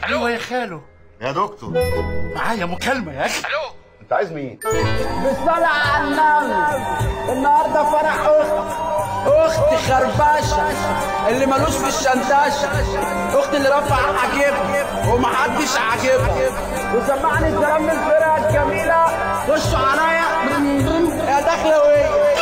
ايوه يا خالو يا دكتور معايا مكالمه يا اخي الو انت عايز مين؟ بالصلاة على النبي النهارده فرح اخت اخت خربشه اللي ملوش في الشنتشه اخت اللي رفع عاجبها ومحدش عاجبها وسمعني الكلام من الفرقه الجميله خشوا عليا يا داخله وهي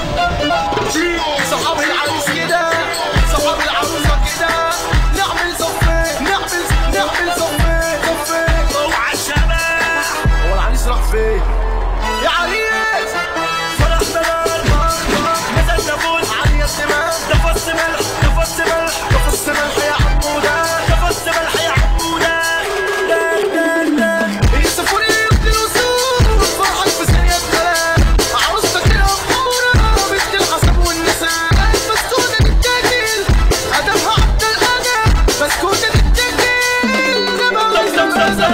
صحاب العروس كده صحاب العروسه كده نعمل صفين نعمل نعمل صفين صفين اوعى الشباب هو العريس راح فين؟ يا عريس فرح بلال نزل نابول علي الدماغ ده فص ملح ده فص ملح ده فص ملح يا عموده ده فص ملح يا عموده لا لا لا يسفوني يبدي الوصول فرحك في سرية كلام عروستك الأمورة بنت الحسب والنساء مسكونة تتاكل هدفها عبد الأدب مسكونة تتاكل زغروطة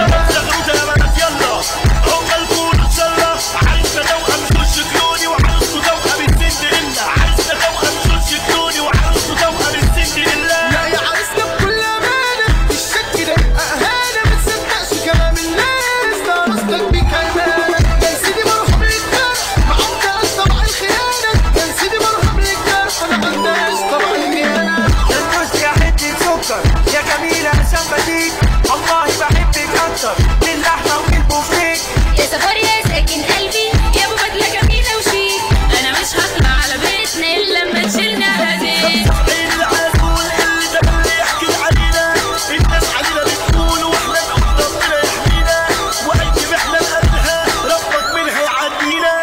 يا بنات يلا عقبالكم إن شاء الله عريسنا توأم جورج كلوني وعروسته توأم السندريلا عريسنا توأم جورج كلوني وعروسته توأم السندريلا لا يا عريسنا بكل أمانة الشك ده يبقى أهانة ما تصدقش كلام الناس ده عروستك بيك أمانة يا سيدي مرحب ليك ما عندهاش طبع الخيانة يا سيدي مرحب ليك أنا ما عندهاش طبع الخيانة النص يا حتة سكر يا جميلة عشان بديك والله بحبك أكتر من لحمة والبوفيك يا سفر يا ساكن قلبي يا ابو بدله جميله وشيك انا مش هطلع على بيتنا الا لما تشيلنا هديك العسول اللي ده اللي يحكي علينا الناس علينا بتقول واحنا نقول ربنا يحمينا واي محنه نقابلها ربك منها يعدينا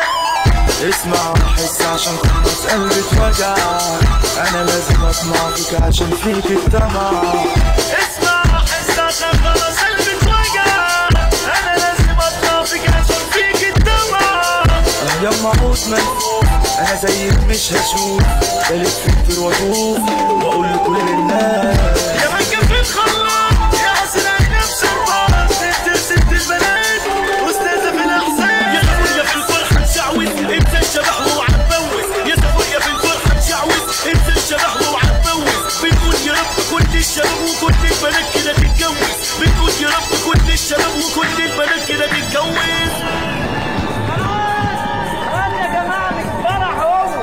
اسمع وحس عشان خلاص قلبي اتوجع انا لازم اطمع فيك عشان فيك الطمع اسمع حس عشان خلاص قلبي اتوجع انا لازم اطلع فيك عشان فيك الدمع انا يوم اعود منفوخ انا زيك مش هشوف بلف كتير واطوف واقول لكل الناس يا من كان في الخلاط يا حسن نفس الراس انت ست البنات واستاذه في الاحسان يا سفوريا في الفرحه تشعوذ انت الشبح وعتبوس يا سفوريا في الفرحه تشعوذ انت الشبح وعتبوس بنقول يا رب كل الشباب وكل البنات كده تتجوز بنقول يا رب كل الشباب وكل البنات كده تتجوز يا جماعة مش فرح هو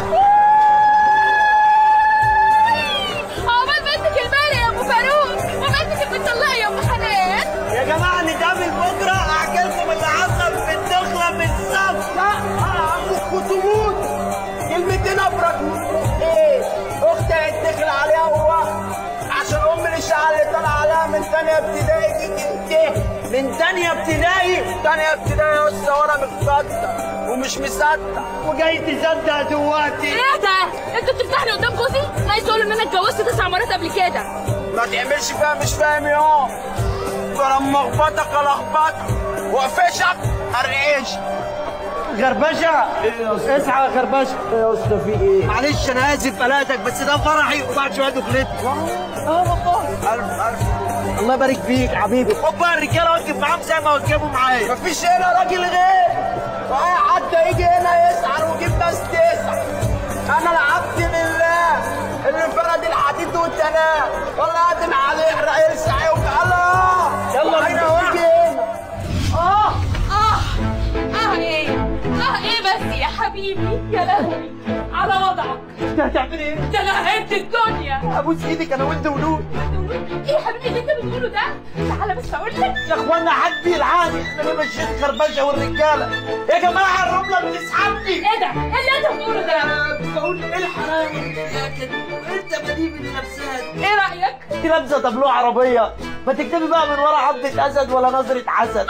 عقبال بنتك الباري يا ابو فاروق وبنتك المطلقه يا ام حنان يا جماعة نتقابل بكرة أحكي لكم اللي حصل في الدخلة من الصف لا عمك تموت كلمتين أبرد من إيه أختي هيتدخل عليها هو عشان أم الإشاعة اللي طالعة عليها من تانية ابتدائي دي تنتهي من تانية ابتدائي تانية ابتدائي يا أستاذ وأنا متصدق ومش مصدق وجاي تصدق دلوقتي ايه ده انت بتفتحني قدام جوزي عايز تقول ان انا اتجوزت تسع مرات قبل كده ما تعملش فيها مش فاهم يوم ولما اخبطك الخبطك وقفشك هرقش غربشة اصحى يا غربشة يا اسطى في ايه؟ معلش انا اسف قلقتك بس ده فرحي وبعد شويه دخلتي اه والله الف الف الله يبارك فيك حبيبي خد بقى الرجاله واقف معاهم زي ما وقفوا معايا مفيش هنا راجل غير واي حد يجي هنا يسعر ويجيب ناس تسعر انا العبد لله اللي فرد الحديد والتنام والله قادم عليه يحرق يلسع يوم الله يلا بينا يجي هنا اه اه اه ايه اه ايه بس يا حبيبي يا لهوي على وضعك انت هتعمل ايه؟ ده انا هد الدنيا ابوس ايدك انا وانت ولود ايه يا حبيبي اللي انت بتقوله ده تعالى بس اقول لك يا اخوانا حد يلعاني انا مشيت خربشه والرجاله يا جماعه الرمله بتسحبني ايه ده ايه اللي انت بتقوله ده بقول ايه الحرام لكن انت بديب نفسها ايه رايك دي لابسه تابلوه عربيه ما تكتبي بقى من ورا عضة اسد ولا نظرة حسد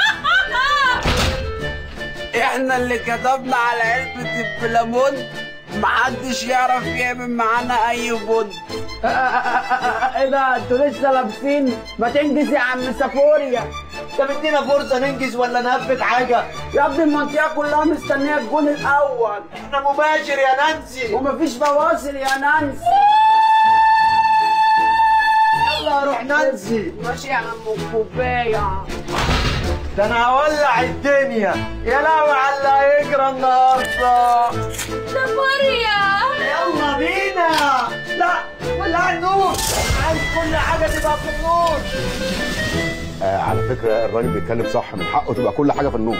احنا اللي كتبنا على علبة الفلامون محدش يعرف يعمل معانا اي بن ايه ده انتوا لسه لابسين ما تنجز يا عم سافوريا انت مدينا فرصه ننجز ولا نهبط حاجه يا ابني المنطقه كلها مستنيه الجون الاول احنا مباشر يا نانسي ومفيش فواصل يا نانسي يلا روح نانسي ماشي يا عم الكوبايه ده انا هولع الدنيا يا لهوي على اللي هيجرى النهارده سافوريا يلا بينا لا ولع النور عايز كل حاجه تبقى في النور آه على فكره الراجل بيتكلم صح من حقه تبقى كل حاجه في النور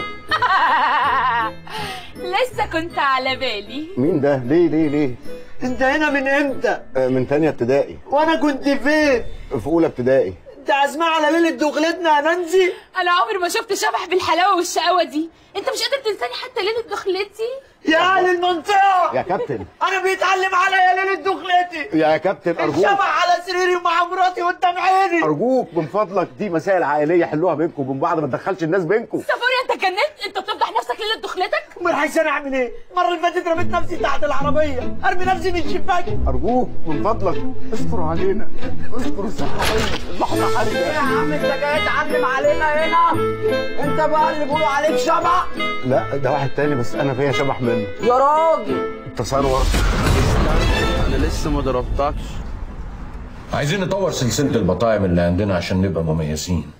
لسه كنت على بالي مين ده ليه ليه ليه انت هنا من امتى آه من تانية ابتدائي وانا كنت فين في اولى ابتدائي انت عازمه على ليله دخلتنا يا نانسي انا عمري ما شفت شبح بالحلاوه والشقاوه دي انت مش قادر تنساني حتى ليله دخلتي يا اهل المنطقه يا كابتن انا بيتعلم عليا ليله دخلتي يا كابتن ارجوك الشبح على سريري مع مراتي قدام عيني ارجوك من فضلك دي مسائل عائليه حلوها بينكم وبين بعض ما تدخلش الناس بينكم سافوري انت جننت انت بتفضح نفسك ليله دخلتك امال عايز انا اعمل ايه؟ المره اللي فاتت رميت نفسي تحت العربيه ارمي نفسي من الشباك ارجوك من فضلك استر علينا استر الصحراويه اللحظه حرجه يا عم انت جاي تعلم علينا هنا انت بقى اللي بيقولوا عليك شبح لا ده واحد تاني بس انا فيا شبح منه يا راجل التصرف انا لسه ما ضربتكش عايزين نطور سلسلة البطايم اللي عندنا عشان نبقى مميزين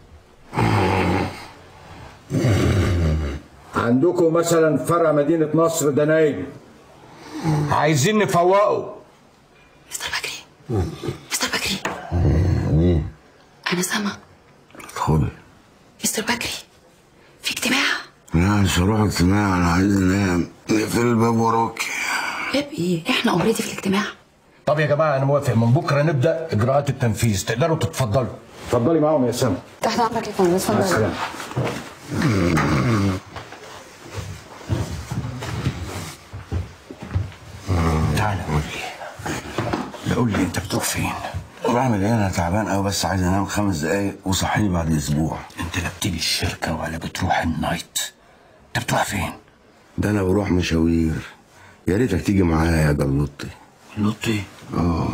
عندكم مثلا فرع مدينة نصر ده نايم عايزين نفوقه مستر بكري مستر بكري أنا سما ادخلي مستر بكري في اجتماع لا مش هروح اجتماع انا عايز انام نقفل الباب وراكي باب إيه؟ إحنا أوريدي في الاجتماع طب يا جماعة أنا موافق من بكرة نبدأ إجراءات التنفيذ تقدروا تتفضلوا اتفضلي معاهم يا سما تحت أمرك يا فندم مع السلامة تعالى قول لي لا قول لي أنت بتروح فين؟ بعمل ايه انا تعبان قوي بس عايز انام خمس دقايق وصحيني بعد اسبوع أنت لا بتيجي الشركة ولا بتروح النايت أنت بتروح فين؟ ده انا بروح مشاوير يا ريتك تيجي معايا يا جلوطي لطي اه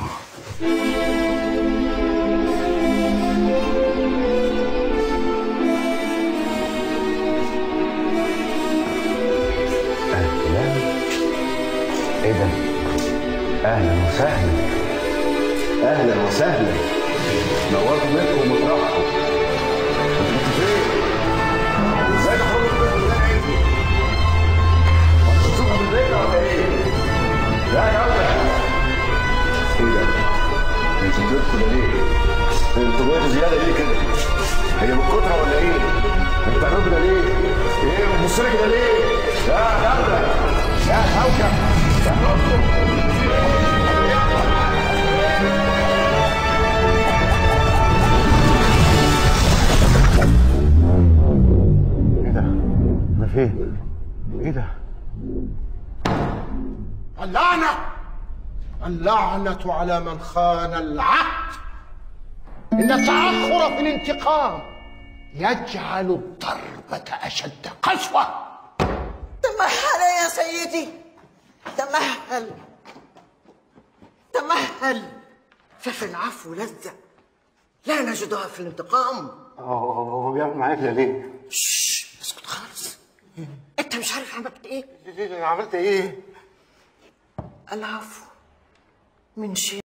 اهلا ايه ده اهلا وسهلا اهلا وسهلا نورت مترو ومطرحكم انتوا فين؟ ازاي تخرجوا من البيت ده عيني؟ انتوا بتشوفوا من البيت ولا ايه؟ لا يا ولد ايه ده؟ انتوا بتبكوا ده ليه؟ انتوا بقيتوا زياده ليه كده؟ هي من كتره ولا ايه؟ انت بتعملوا كده ليه؟ ايه بتبص لي كده ليه؟ يا دولة يا كوكب يا كوكب ايه ده؟ انا فين؟ ايه ده؟ اللعنة اللعنة على من خان العهد إن التأخر في الانتقام يجعل الضربة أشد قسوة تمهل يا سيدي تمهل تمهل ففي العفو لذة لا نجدها في الانتقام هو هو بيعمل معايا كده ليه؟ شش اسكت خالص انت مش عارف عملت ايه عملت ايه؟ العفو من شيء